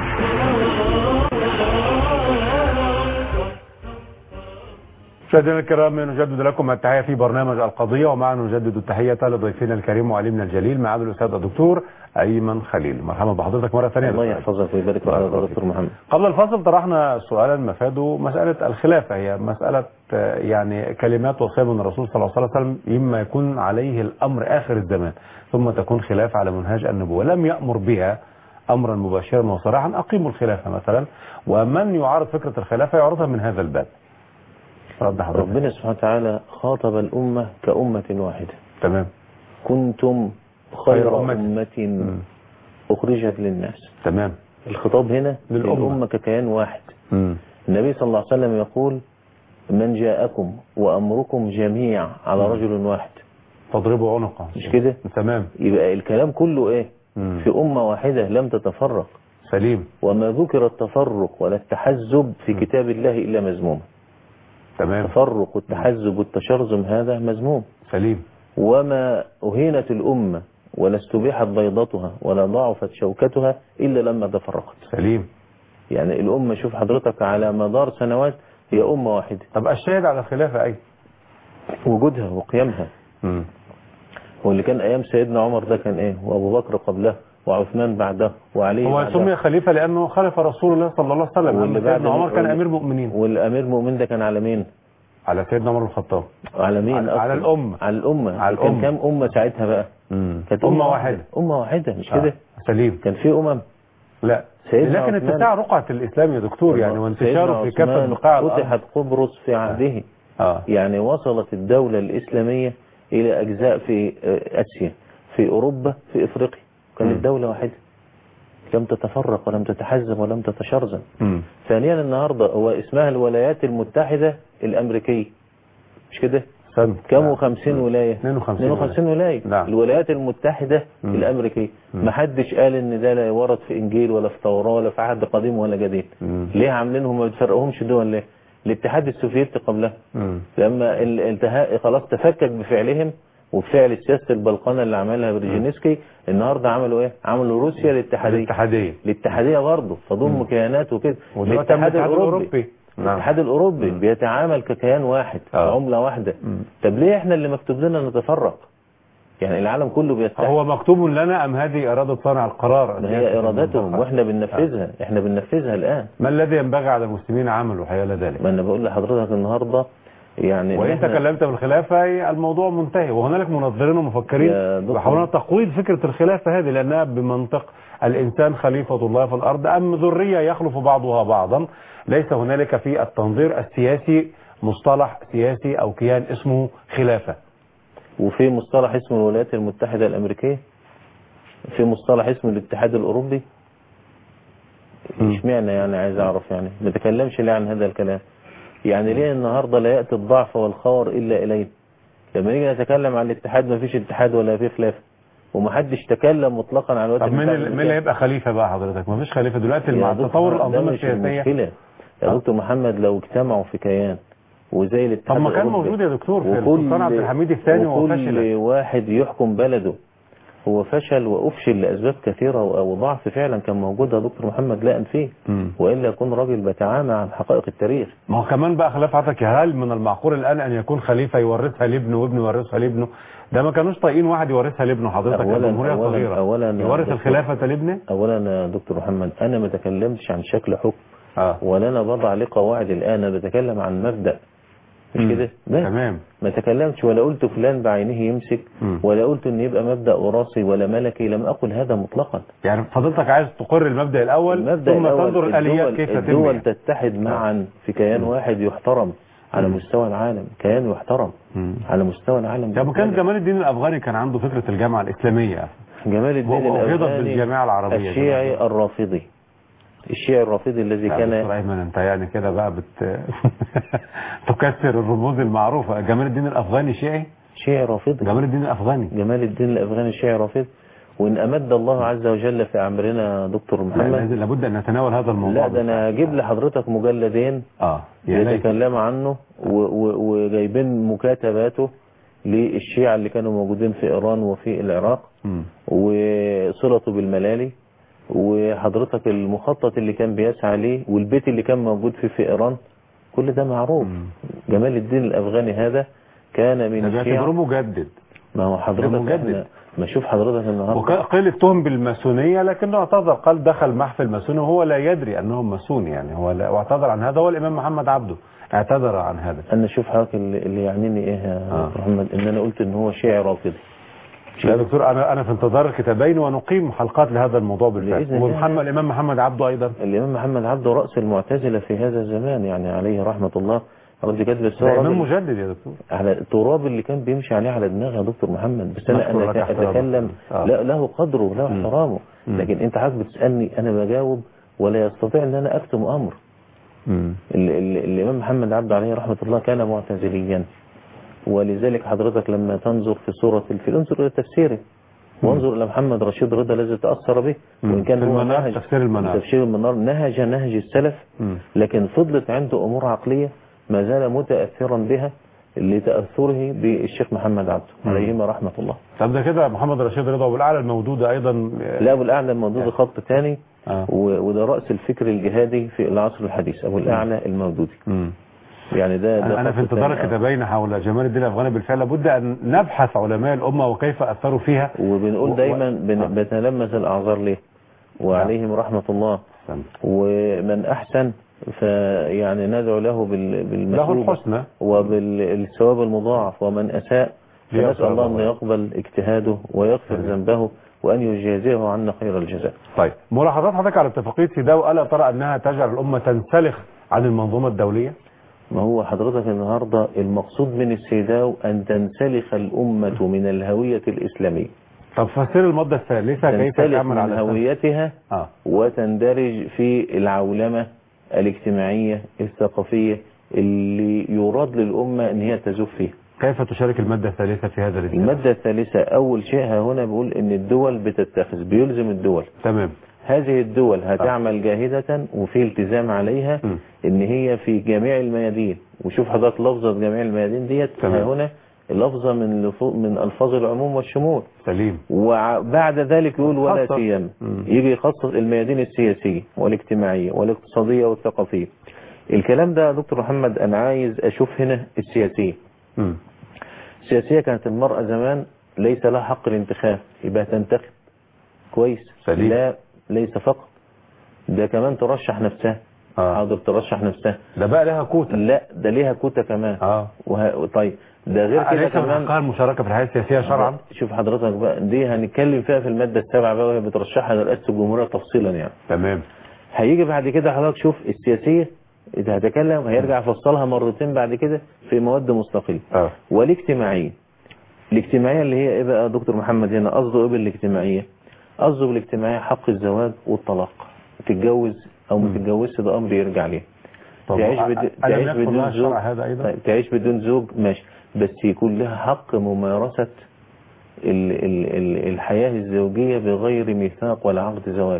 مشاهدينا الكرام نجدد لكم التحية في برنامج القضية ومعنا نجدد التحية لضيفنا الكريم وعلمنا الجليل معالي الأستاذ الدكتور أيمن خليل مرحبا بحضرتك مرة ثانية الله دكتور. يحفظك ويبارك في حضرتك يا دكتور محمد قبل الفصل طرحنا سؤالا مفاده مسألة الخلافة هي مسألة آه، يعني كلمات وصية من الرسول صلى الله عليه وسلم إما يكون عليه الأمر آخر الزمان ثم تكون خلافة على منهاج النبوة لم يأمر بها أمرا مباشرا وصراحا أقيموا الخلافة مثلا ومن يعارض فكرة الخلافة يعرضها من هذا الباب رد حضرتك ربنا سبحانه وتعالى خاطب الأمة كأمة واحدة تمام كنتم خير خير أمة. أمة مم. أخرجت للناس تمام الخطاب هنا للأمة. للأمة ككيان واحد مم. النبي صلى الله عليه وسلم يقول من جاءكم وأمركم جميع على رجل واحد تضربه عنقه مش كده تمام يبقى الكلام كله ايه مم. في أمة واحدة لم تتفرق سليم وما ذكر التفرق ولا التحزب في كتاب الله إلا مذموم تمام التفرق والتحزب والتشرذم هذا مذموم سليم وما أهينت الأمة ولا استبيحت بيضتها ولا ضعفت شوكتها إلا لما تفرقت سليم يعني الأمة شوف حضرتك على مدار سنوات هي أمة واحدة طب الشاهد على الخلافة أي وجودها وقيامها مم. واللي كان أيام سيدنا عمر ده كان إيه وأبو بكر قبله وعثمان بعده وعلي هو بعده سمي خليفة لأنه خلف رسول الله صلى الله عليه وسلم واللي أما بعد سيدنا عمر كان واللي- أمير مؤمنين والأمير مؤمن ده كان على مين على سيدنا عمر بن الخطاب على مين على- أصلاً؟ على الأمة. على الأمة على كان الأمة. كام أمة ساعتها بقى كانت أمة واحدة أمة واحدة مش آه. كده سليم كان في أمم لا سيدنا لكن عثمان- اتساع رقعة الإسلام يا دكتور يعني وانتشاره في كافة بقاع الأرض فتحت قبرص في عهده آه. يعني وصلت الدولة الإسلامية إلى أجزاء في آه، آسيا في أوروبا في إفريقيا كانت مم. دولة واحدة لم تتفرق ولم تتحزب ولم تتشرذم مم. ثانيا النهاردة هو اسمها الولايات المتحدة الأمريكية مش كده سنة كم وخمسين ولاية 52 52 ولاية نعم. الولايات المتحدة مم. الأمريكية مم. ما حدش قال إن ده لا ورد في إنجيل ولا في توراة ولا في عهد قديم ولا جديد مم. ليه عاملينهم ما بتفرقهمش دول ليه الاتحاد السوفيتي قبلها مم. لما الانتهاء خلاص تفكك بفعلهم وبفعل سياسة البلقانة اللي عملها برجينسكي النهاردة عملوا ايه عملوا روسيا الاتحادية الاتحادية الاتحادية برضه تضم كيانات وكده ودلوقتي الاتحاد الاتحاد الأوروبي الأوروبي. نعم. الاتحاد الأوروبي مم. بيتعامل ككيان واحد آه. عملة واحدة مم. طب ليه احنا اللي مكتوب لنا نتفرق يعني العالم كله بيتحد هو مكتوب لنا أم هذه إرادة صانع القرار ما هي إرادتهم واحنا بننفذها احنا بننفذها الآن ما الذي ينبغي على المسلمين عمله حيال ذلك ما انا بقول لحضرتك النهاردة يعني وإن إحنا- تكلمت بالخلافة الموضوع منتهي وهنالك منظرين ومفكرين يا دكتور. يحاولون تقويض فكرة الخلافة هذه لأنها بمنطق الإنسان خليفة الله في الأرض أم ذرية يخلف بعضها بعضا ليس هنالك في التنظير السياسي مصطلح سياسي أو كيان اسمه خلافة وفي مصطلح اسمه الولايات المتحدة الأمريكية في مصطلح اسمه الاتحاد الأوروبي مم. اشمعنى يعني عايز أعرف يعني ما تكلمش ليه عن هذا الكلام يعني ليه النهاردة لا يأتي الضعف والخور إلا إليه لما نيجي نتكلم عن الاتحاد ما فيش اتحاد ولا في خلاف ومحدش تكلم مطلقا عن الولايات طب مين المتحدة اللي- مين اللي الأمريكية. هيبقى خليفة بقى حضرتك ما فيش خليفة دلوقتي يا مع دكتور، تطور ده الأنظمة مش السياسية المشكلة يا آه. دكتور محمد لو اجتمعوا في كيان وزي الاتحاد طب ما كان الأوروبي موجود يا دكتور في وكل- السلطان عبد الحميد الثاني وهو وكل فشل واحد يحكم بلده هو فشل وأفشل لأسباب كثيرة و- وضعف فعلا كان موجود يا دكتور محمد لا أنفيه مم. وإلا يكون راجل بيتعامى عن حقائق التاريخ ما هو كمان بقى خلاف حضرتك هل من المعقول الآن أن يكون خليفة يورثها لابنه وابنه يورثها لابنه ده ما كانوش طايقين واحد يورثها لابنه حضرتك أولاً- الجمهورية أولاً- صغيرة أولاً يا يورث دكتور. الخلافة لابنه أولا يا دكتور محمد أنا ما تكلمتش عن شكل حكم اه ولا أنا بضع ليه قواعد الآن أنا بتكلم عن مبدأ مش مم. كده بس تمام ما تكلمتش ولا قلت فلان بعينه يمسك مم. ولا قلت ان يبقى مبدأ وراثي ولا ملكي لم اقل هذا مطلقا يعني فضلتك عايز تقر المبدأ الأول المبدأ ثم الأول تنظر الآليات الدول, كيف تتم الدول يعني. تتحد معا في كيان واحد يحترم على مم. مستوى العالم كيان يحترم مم. على مستوى العالم طب كان بالكامل. جمال الدين الأفغاني كان عنده فكرة الجامعة الإسلامية جمال الدين وأبغضت الأفغاني بالجامعة العربية الشيعي الرافضي الشيعي الرافضي الذي لا كان دكتور أيمن أنت يعني كده بقى بت تكسر الرموز المعروفة جمال الدين الأفغاني شيعي شيعي رافضي جمال الدين الأفغاني جمال الدين الأفغاني الشيعي رافضي وإن أمد الله عز وجل في أمرنا دكتور لا، محمد لازم- لابد أن نتناول هذا الموضوع لا ده أنا هجيب لحضرتك مجلدين اه يا ليت. يتكلم عنه و- و- وجايبين مكاتباته للشيعة اللي كانوا موجودين في إيران وفي العراق مم. وصلته بالملالي وحضرتك المخطط اللي كان بيسعى ليه والبيت اللي كان موجود فيه في إيران كل ده معروف مم. جمال الدين الأفغاني هذا كان من ده بيعتبروه الشيعة مجدد ما هو حضرتك ده مجدد. احنا ما شوف حضرتك النهارده وقيل اتهم بالماسونية لكنه اعتذر قال دخل محفل الماسونية وهو لا يدري أنه ماسون يعني هو لا واعتذر عن هذا هو الإمام محمد عبده اعتذر عن هذا انا شوف حضرتك اللي اللي يعنيني ايه يا آه. دكتور محمد ان انا قلت ان هو شيعي رافضي يا دكتور أنا أنا في انتظار الكتابين ونقيم حلقات لهذا الموضوع بالفعل بإذن الله. ومحمد الإمام محمد عبده أيضا الإمام محمد عبده رأس المعتزلة في هذا الزمان يعني عليه رحمة الله رد كده بس هو ده إمام راجل مجدد يا دكتور على التراب اللي كان بيمشي عليه على دماغه يا دكتور محمد بس أنا مشكور أنا لك احترامك. أتكلم آه. لا له قدره له مم. احترامه مم. لكن أنت حضرتك بتسألني أنا بجاوب ولا يستطيع أن أنا أكتم أمر ال ال الإمام محمد عبده عليه رحمة الله كان معتزليا ولذلك حضرتك لما تنظر في سورة الفيل انظر إلى تفسيره وانظر إلى محمد رشيد رضا الذي تأثر به مم. وإن كان في هو المنار، نهج تفسير المنار. تفسير المنار نهج نهج السلف مم. لكن فضلت عنده أمور عقلية ما زال متأثرا بها لتأثره بالشيخ محمد عبده عليهما رحمة الله طب ده كده محمد رشيد رضا والاعلى الموجوده ايضا لا أبو الأعلى المودودي خط تاني آه. و- وده رأس الفكر الجهادي في العصر الحديث أبو الأعلى المودودي مم. يعني ده, ده انا أنا في خط انتظار تاني. آه. كتابين حول جمال الدين الافغاني بالفعل لابد ان نبحث علماء الامه وكيف اثروا فيها وبنقول و- دايما و- بن- آه. بنتلمس الأعذار ليه وعليهم رحمة الله تمام. ومن أحسن فيعني ندعو له بال- له بالمثوبة الحسنى وبالثواب المضاعف ومن أساء فنسأل ليغفر الله له. أن يقبل اجتهاده ويغفر ذنبه وأن يجازيه عنا خير الجزاء طيب ملاحظات حضرتك على اتفاقيه سيداو الا ترى انها تجعل الامه تنسلخ عن المنظومه الدوليه ما هو حضرتك النهاردة المقصود من السيداو أن تنسلخ الأمة من الهوية الإسلامية طب فسر الماده الثالثه كيف تنسلخ تعمل من على السلف؟ هويتها اه وتندرج في العولمة الاجتماعية الثقافية اللي يراد للأمة أن هي تزف فيها كيف تشارك الماده الثالثه في هذا الاتجاه المادة الثالثة أول شيء ها هنا بيقول أن الدول بتتخذ بيلزم الدول تمام هذه الدول هتعمل جاهدة وفي التزام عليها م. ان هي في جميع الميادين وشوف حضرتك لفظة جميع الميادين ديت تمام. ها هنا لفظة من لفو- من الفاظ العموم والشمول سليم وبعد ذلك يقول ولا خصص. سيما مم. يجي يخصص الميادين السياسية والاجتماعية والاقتصادية والثقافية الكلام ده يا دكتور محمد انا عايز اشوف هنا السياسية مم. السياسية كانت المرأة زمان ليس لها حق الانتخاب يبقى تنتخب كويس سليم. لا ليس فقط ده كمان ترشح نفسها آه. حاضر ترشح نفسها ده بقى لها كوتا لا ده ليها كوتا كمان اه وه... طيب ده غير كده أليس من كمان حقها المشاركه في الحياه السياسيه شرعا شوف حضرتك بقى دي هنتكلم فيها في المادة السابعة بقى وهي بترشحها لرئاسة الجمهورية تفصيلا يعني تمام هيجي بعد كده حضرتك شوف السياسية إذا هتكلم هيرجع يفصلها مرتين بعد كده في مواد مستقلة اه والاجتماعية الاجتماعية اللي هي ايه بقى يا دكتور محمد هنا قصده ايه بالاجتماعية قصده بالاجتماعية حق الزواج والطلاق تتجوز او ما تتجوزش ده امر يرجع ليه طب تعيش, أ- بد... ألم تعيش يدخل بدون لها زوج الشرع هذا أيضا؟ طيب، تعيش بدون زوج ماشي بس يكون لها حق ممارسة ال... ال... ال... الحياة الزوجية بغير ميثاق ولا عقد زواج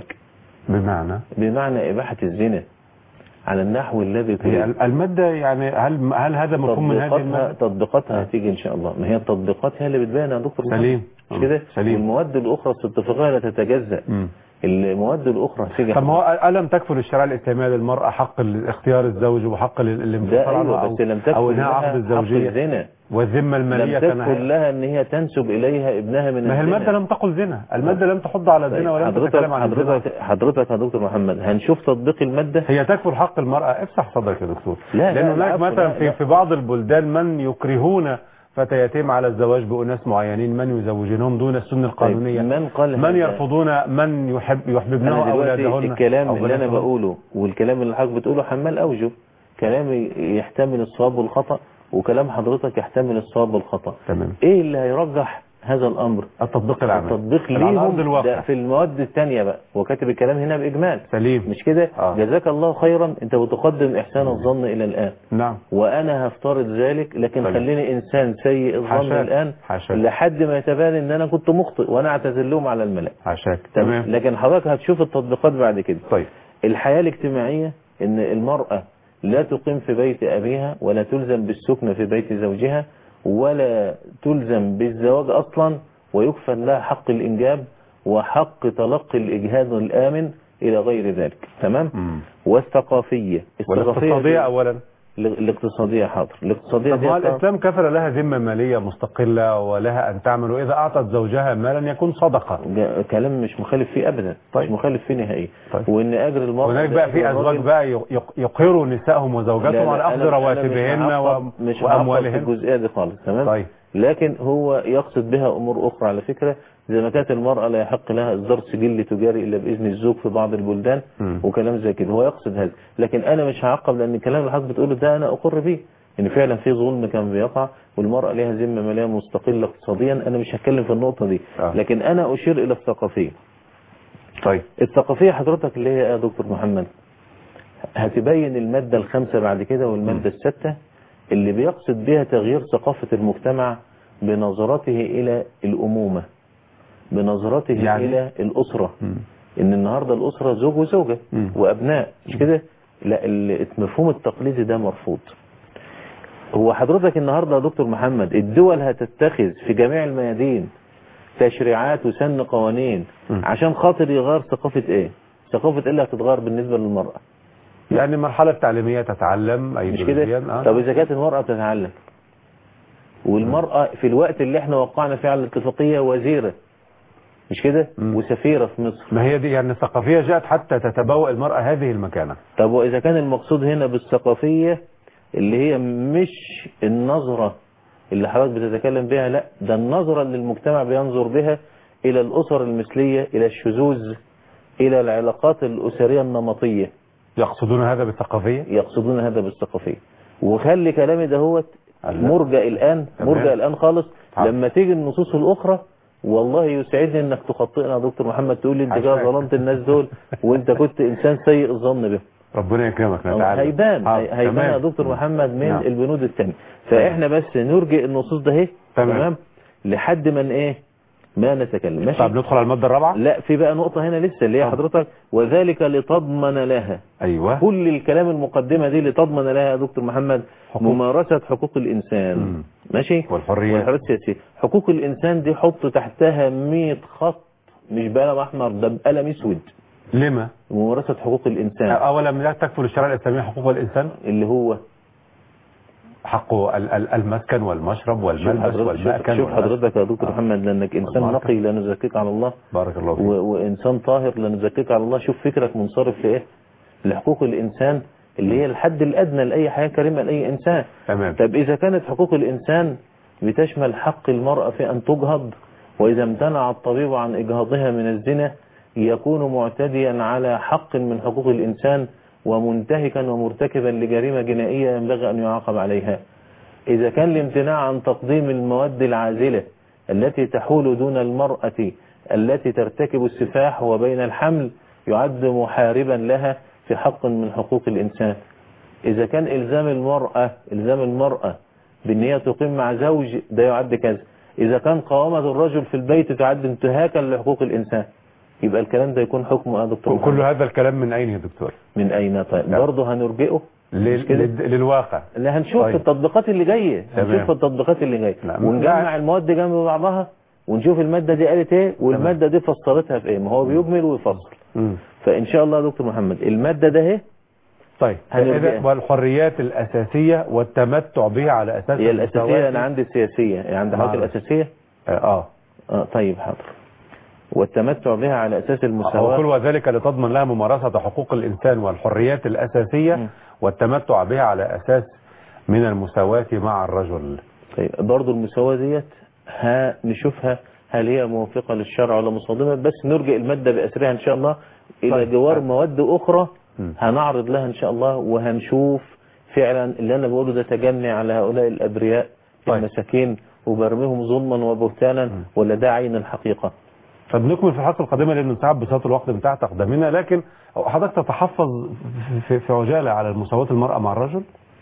بمعنى بمعنى إباحة الزنا على النحو الذي هي تريد ال- المادة يعني هل هل هذا مفهوم من هذه تطبيقاتها المادة؟ تطبيقاتها هتيجي ان شاء الله ما هي التطبيقات هي اللي بتبين يا دكتور محمد. سليم. مش كده سليم. والمواد الاخرى الاتفاقيه لا تتجزا مم. المواد الاخرى هتيجي طب ما هو ألم تكفل الشريعة الإسلامية للمرأة حق ال- اختيار الزوج وحق ال- ده الانفصال عنه ايوه أو, بس لم تكن أو إنهاء لها عقد حق الزوجية الزنا والذمة المالية لم كان تكن هي- لها ان هي تنسب اليها ابنها من ما هي الزنا. المادة لم تقل زنا المادة لم تحض على طيب، الزنا ولم حضرتك تتكلم عن الزنا حضرتك حضرتك يا دكتور محمد هنشوف تطبيق الماده هي تكفل حق المرأة افسح صدرك يا دكتور لا، لأن لا، هناك العفو، مثلا لا، في لا. في بعض البلدان من يكرهون فتياتهم على الزواج بأناس معينين من يزوجونهم دون السنة القانونية طيب، من قال من هذا؟ يرفضون من يحب يحببنه انا دلوقتي أولادهن الكلام أو اللي انا بناتهن. بقوله والكلام اللي حضرتك بتقوله حمال اوجه كلامي يحتمل الصواب والخطا وكلام حضرتك يحتمل الصواب والخطا تمام ايه اللي هيرجح هذا الامر التطبيق العملي التطبيق على أرض ليهم الواقع ده في المواد الثانيه بقى وكاتب الكلام هنا باجمال سليم مش كده آه. جزاك الله خيرا انت بتقدم احسان الظن الى الان نعم وانا هفترض ذلك لكن طيب. خليني انسان سيء الظن حاشاك. الان حاشاك. لحد ما يتبان ان انا كنت مخطئ وانا اعتذر لهم على الملأ عشاك تمام تمام لكن حضرتك هتشوف التطبيقات بعد كده طيب الحياة الاجتماعية ان المرأة لا تقيم في بيت أبيها ولا تلزم بالسكن في بيت زوجها ولا تلزم بالزواج أصلا ويكفل لها حق الإنجاب وحق تلقي الإجهاز الآمن إلى غير ذلك تمام مم. والثقافية والاقتصادية دي- أولا ال- الاقتصادية حاضر الاقتصادية طب ما هو دي الإسلام كفل لها ذمة مالية مستقلة ولها أن تعمل وإذا أعطت زوجها مالا يكون صدقة جا- كلام مش مخالف فيه أبدا طيب. مش مخالف فيه نهائيا طيب. وإن أجر المرأة هناك ده بقى في أجر أزواج الراجل بقى يق- يقهروا نسائهم وزوجاتهم لا، لا، على أخذ أنا- أنا مش رواتبهن هعقب- و- مش هعقب في وأموالهن الجزئية دي خالص تمام طيب لكن هو يقصد بها أمور أخرى على فكرة زي ما كانت المرأة لا يحق لها إصدار سجل تجاري إلا بإذن الزوج في بعض البلدان مم. وكلام زي كده هو يقصد هذا لكن أنا مش هعقب لأن الكلام اللي حضرتك بتقوله ده أنا أقر به إن فعلا في ظلم كان بيقع والمرأة لها ذمة مالية مستقلة اقتصاديا أنا مش هتكلم في النقطة دي آه. لكن أنا أشير إلى الثقافية طيب الثقافية حضرتك اللي هي إيه يا دكتور محمد هتبين المادة الخامسة بعد كده والمادة الستة اللي بيقصد بها تغيير ثقافة المجتمع بنظرته إلى الأمومة بنظرته يعني؟ يعني إلى الأسرة مم. إن النهاردة الأسرة زوج وزوجة مم. وأبناء مش كده لا ال- المفهوم التقليدي ده مرفوض هو حضرتك النهاردة يا دكتور محمد الدول هتتخذ في جميع الميادين تشريعات وسن قوانين مم. عشان خاطر يغير ثقافة ايه ثقافة ايه اللي هتتغير بالنسبة للمرأة يعني مرحلة تعليمية تتعلم مش أيديولوجيا كده آه. طب اذا كانت المرأة بتتعلم والمرأة في الوقت اللي احنا وقعنا فيه على الاتفاقية وزيرة مش كده مم. وسفيرة في مصر ما هي دي يعني الثقافية جاءت حتى تتبوأ المرأة هذه المكانة طب واذا كان المقصود هنا بالثقافية اللي هي مش النظرة اللي حضرتك بتتكلم بها لا ده النظرة اللي المجتمع بينظر بها الى الاسر المثلية الى الشذوذ الى العلاقات الاسرية النمطية يقصدون هذا بالثقافية يقصدون هذا بالثقافية وخلي كلامي دهوت الله. مرجع الآن تمام. مرجع الآن خالص حاضر. لما تيجي النصوص الأخرى والله يسعدني انك تخطئنا يا دكتور محمد تقول لي انت كده عشان. ظلمت الناس دول وانت كنت انسان سيء الظن بهم ربنا يكرمك نتعلم هيبان آه، هي- هيبان تمام. يا دكتور محمد من نعم. البنود الثانية فاحنا بس نرجئ النصوص ده اهي تمام. تمام لحد من ايه ما نتكلم ماشي طب ندخل على المادة الرابعة لا في بقى نقطة هنا لسه اللي هي اتفضل. حضرتك وذلك لتضمن لها أيوة كل الكلام المقدمة دي لتضمن لها يا دكتور محمد حقوق. ممارسة حقوق الإنسان مم. ماشي والحرية والحريات السياسية حقوق الإنسان دي حط تحتها 100 خط مش بقلم أحمر ده بقلم أسود لما ممارسة حقوق الإنسان أولا لا تكفل الشريعة الإسلامية حقوق الإنسان اللي هو حق ال- ال- المسكن والمشرب شوف والملبس حضرتك, شوف, والمأكل شوف والمسكن. حضرتك يا دكتور آه. محمد لأنك إنسان والبركة. نقي لا نزكيك على الله بارك الله و... فيك وإنسان طاهر لا نزكيك على الله شوف فكرك منصرف لإيه لحقوق الإنسان اللي هي الحد الأدنى لأي حياة كريمة لأي إنسان تمام طب إذا كانت حقوق الإنسان بتشمل حق المرأة في أن تجهض وإذا امتنع الطبيب عن إجهاضها من الزنا يكون معتديا على حق من حقوق الإنسان ومنتهكا ومرتكبا لجريمة جنائية ينبغي أن يعاقب عليها إذا كان الامتناع عن تقديم المواد العازلة التي تحول دون المرأة التي ترتكب السفاح وبين الحمل يعد محاربا لها في حق من حقوق الإنسان إذا كان إلزام المرأة إلزام المرأة بأن هي تقيم مع زوج ده يعد كذا إذا كان قوامة الرجل في البيت تعد انتهاكا لحقوق الإنسان يبقى الكلام ده يكون حكمه يا دكتور كل محمد. هذا الكلام من أين يا دكتور من أين طيب نعم. برضه هنرجئه لل- مش كده؟ لل- للواقع لا هنشوف طيب. في التطبيقات اللي جايه تمام. هنشوف في التطبيقات اللي جايه نعم. ونجمع المواد جنب بعضها ونشوف المادة دي قالت ايه والمادة دي فسرتها في ايه ما هو بيجمل ويفصل مم. فان شاء الله يا دكتور محمد المادة ده اهي طيب هنرجع. إذا والحريات الأساسية والتمتع بها على أساس هي الاساسية المساواة انا عندي السياسية يعني عند حضرتك معلش. الاساسية آه, آه. اه طيب حاضر والتمتع بها على اساس وكل المساواة وذلك لتضمن لها ممارسة حقوق الإنسان والحريات الأساسية مم. والتمتع بها على أساس من المساواة مع الرجل طيب برضو المساواة ديت ها نشوفها هل هي موافقة للشرع ولا مصادمة بس نرجع المادة بأسرها إن شاء الله إلى طيب. جوار مواد أخرى مم. هنعرض لها إن شاء الله وهنشوف فعلا اللي أنا بقوله ده تجني على هؤلاء الأبرياء طيب. المساكين وبرميهم ظلما وبهتانا ولا ده عين الحقيقة طب نكمل في الحلقة القادمة لأن ساعات بساط الوقت بتاع تقدمنا لكن حضرتك تتحفظ في, في عجالة على مساواة المرأة مع الرجل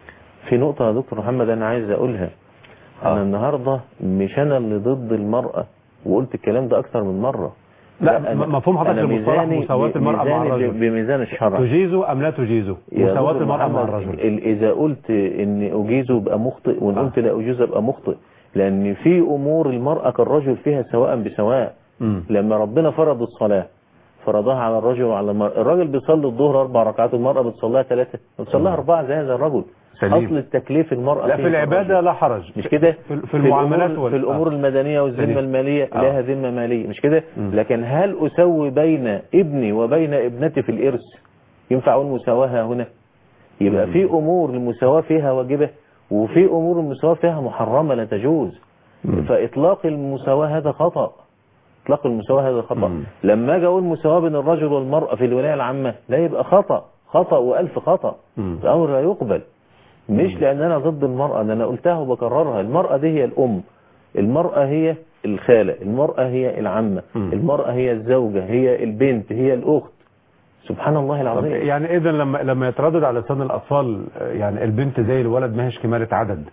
في نقطة يا دكتور محمد أنا عايز أقولها آه. أنا النهاردة مش أنا اللي ضد المرأة وقلت الكلام ده أكثر من مرة لا أنا- م- مفهوم حضرتك أنا المصطلح ميزاني- مساواة المرأة مع ميزاني الرجل. بميزان الشرع تجيزه أم لا تجيزه يا مساواة دكتور المرأة مع محمد، الرجل ال- إذا قلت إن أجيز يبقى مخطئ وإن آه. قلت لا أجيز يبقى مخطئ لأن في أمور المرأة كالرجل فيها سواء بسواء مم. لما ربنا فرض الصلاة فرضها على الرجل وعلى المرأة الراجل بيصلي الظهر أربع ركعات المرأة بتصليها ثلاثة بتصليها أربعة زي هذا الرجل سليم. أصل التكليف المرأة لا فيه في العبادة لا حرج مش كده في, في المعاملات الأمور, وال- في الأمور آه. المدنية والذمة سليم. المالية آه. لها ذمة مالية مش كده مم. لكن هل أسوي بين ابني وبين ابنتي في الإرث ينفع أقول مساواة هنا يبقى في أمور المساواة فيها واجبة وفي أمور المساواة فيها محرمة لا تجوز مم. فإطلاق المساواة هذا خطأ إطلاق المساواة هذا خطأ مم. لما أجي أقول مساواة بين الرجل والمرأة في الولاية العامة لا يبقى خطأ خطأ وألف خطأ مم. الأمر لا يقبل مش لأن أنا ضد المرأة ده أنا قلتها وبكررها المرأة دي هي الأم المرأة هي الخالة المرأة هي العمة مم. المرأة هي الزوجة هي البنت هي الأخت سبحان الله طب العظيم يعني اذا لما لما يتردد على لسان الاطفال آه، يعني البنت زي الولد ما هيش كمالة عدد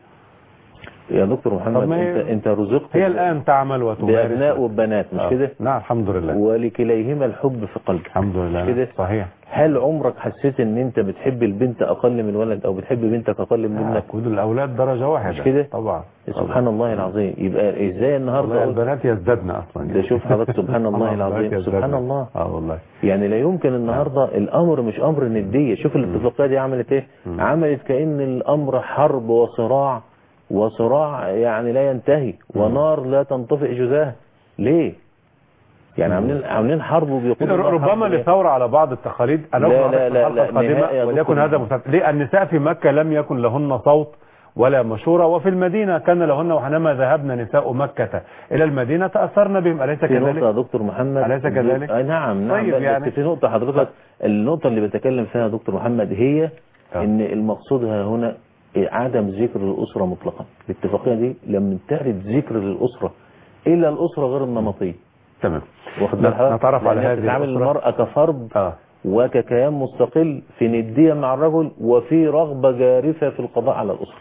يا دكتور طب محمد ما هي- انت انت رزقت هي الان تعمل وتمارس بابناء وبنات مش آه. كده نعم الحمد لله ولكليهما الحب في قلبك الحمد لله كده. صحيح هل عمرك حسيت ان انت بتحب البنت اقل من الولد او بتحب بنتك اقل من آه، ابنك كل الاولاد درجة واحدة مش كده؟ طبعا سبحان الله العظيم يبقى ازاي النهارده والله أقول- البنات يزدادن اصلا ده شوف حضرتك سبحان الله آه، العظيم البنات سبحان يزدادن. الله اه والله يعني لا يمكن النهارده الامر مش امر نديه شوف الاتفاقيه دي عملت ايه مم. عملت كان الامر حرب وصراع وصراع يعني لا ينتهي ونار لا تنطفئ جزاه ليه يعني عاملين عاملين حرب إذا وبيقولوا إنها ربما حرب ليه؟ لثورة على بعض التقاليد أنا لا، أقول لا، في لا، الحلقة لا، القادمة نهائي يا وليكن دكتور هذا مستحيل ليه النساء في مكة لم يكن لهن صوت ولا مشورة وفي المدينة كان لهن وحينما ذهبنا نساء مكة إلى المدينة تأثرنا بهم أليس في نقطة يا كذلك؟ دكتور محمد أليس كذلك؟ أي نعم نعم طيب بس يعني- في نقطة حضرتك النقطة اللي بتكلم فيها يا دكتور محمد هي آه. إن المقصود ها هنا عدم ذكر الأسرة مطلقا الاتفاقية دي لم ترد ذكر للأسرة إلا الأسرة غير النمطية تمام واخد بال حضرتك؟ نتعرف على لأنها هذه بتتعامل الأسرة. المرأة كفرد آه وككيان مستقل في ندية مع الرجل وفي رغبة جارفة في القضاء على الأسرة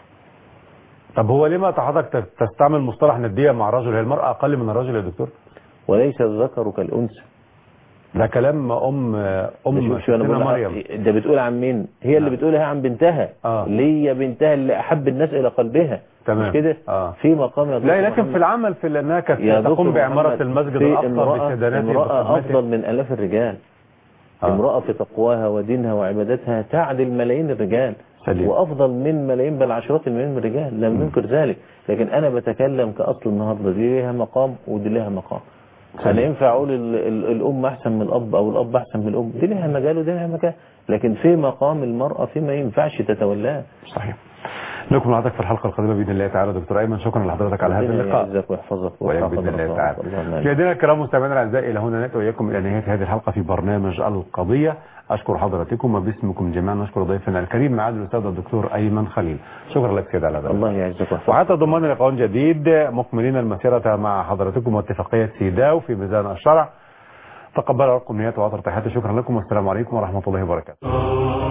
طب هو ليه ما حضرتك تستعمل مصطلح ندية مع الرجل هي المرأة أقل من الرجل يا دكتور؟ وليس الذكر كالأنثى ده كلام أم ده أم شوف شو انا ستنا بقول مريم لها- ده بتقول عن مين هي اللي نعم. بتقولها عن بنتها آه. اللي هي بنتها اللي احب الناس الى قلبها تمام. مش كده آه. في مقام يا دكتور لا لكن محمد. في العمل في لأنها كانت يا دكتور تقوم بعمارة محمد، المسجد في الأقصى امرأة, بسدانته امرأة بخدمته. افضل من الاف الرجال آه. امرأة في تقواها ودينها وعبادتها تعدل ملايين الرجال سليم. وافضل من ملايين بل عشرات الملايين من الرجال لم ننكر ذلك لكن انا بتكلم كاصل النهارده دي ليها مقام ودي ليها مقام سليم. انا ينفع اقول ال- ال- الام احسن من الاب او الاب احسن من الام دي ليها مجال ودي ليها مكان لكن في مقام المرأة فيما ينفعش تتولاه صحيح نكمل حضرتك في الحلقة القادمة بإذن الله تعالى دكتور أيمن شكرا لحضرتك على هذا ربنا اللقاء يعزك ويحفظك وإياك ويرفع بإذن الله قدرك. تعالى اللهم آمين. مشاهدينا الكرام مستمعينا الأعزاء إلى هنا نأتي وإياكم إلى نهاية هذه الحلقة في برنامج القضية أشكر حضراتكم وباسمكم جميعا نشكر ضيفنا الكريم معالي الأستاذ الدكتور أيمن خليل شكرا لك سيد على ذلك الله يعزك ويحفظك وحتى ضمان لقاء جديد مكملين المسيرة مع حضراتكم واتفاقية سيداو في ميزان الشرع تقبل رقم نيات وعطر تحياتي شكرا لكم والسلام عليكم ورحمة الله وبركاته